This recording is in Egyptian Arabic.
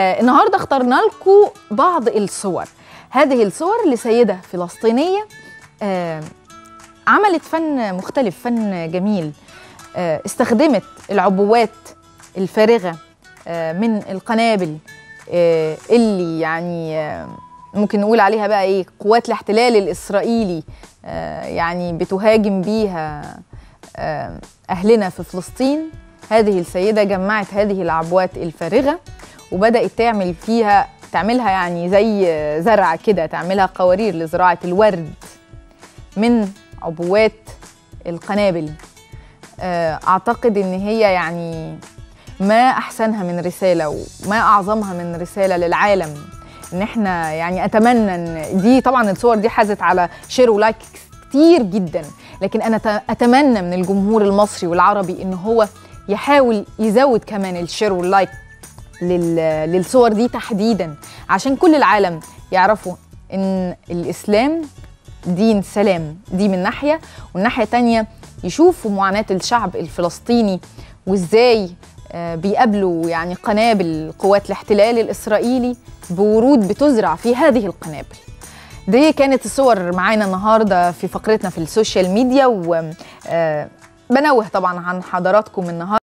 آه، النهارده اخترنا لكم بعض الصور هذه الصور لسيده فلسطينيه آه، عملت فن مختلف فن جميل آه، استخدمت العبوات الفارغه آه، من القنابل آه، اللي يعني آه، ممكن نقول عليها بقى ايه قوات الاحتلال الاسرائيلي آه، يعني بتهاجم بيها آه، اهلنا في فلسطين هذه السيده جمعت هذه العبوات الفارغه وبدات تعمل فيها تعملها يعني زي زرع كده تعملها قوارير لزراعه الورد من عبوات القنابل آه، اعتقد ان هي يعني ما احسنها من رساله وما اعظمها من رساله للعالم ان احنا يعني اتمنى ان دي طبعا الصور دي حازت على شير ولايك كتير جدا لكن انا ت- اتمنى من الجمهور المصري والعربي ان هو يحاول يزود كمان الشير واللايك لل- للصور دي تحديدا عشان كل العالم يعرفوا ان الاسلام دين سلام دي من ناحيه والناحيه تانية يشوفوا معاناه الشعب الفلسطيني وازاي آه، بيقابلوا يعني قنابل قوات الاحتلال الاسرائيلي بورود بتزرع في هذه القنابل دي كانت الصور معانا النهارده في فقرتنا في السوشيال ميديا و آه، بنوه طبعا عن حضراتكم النهارده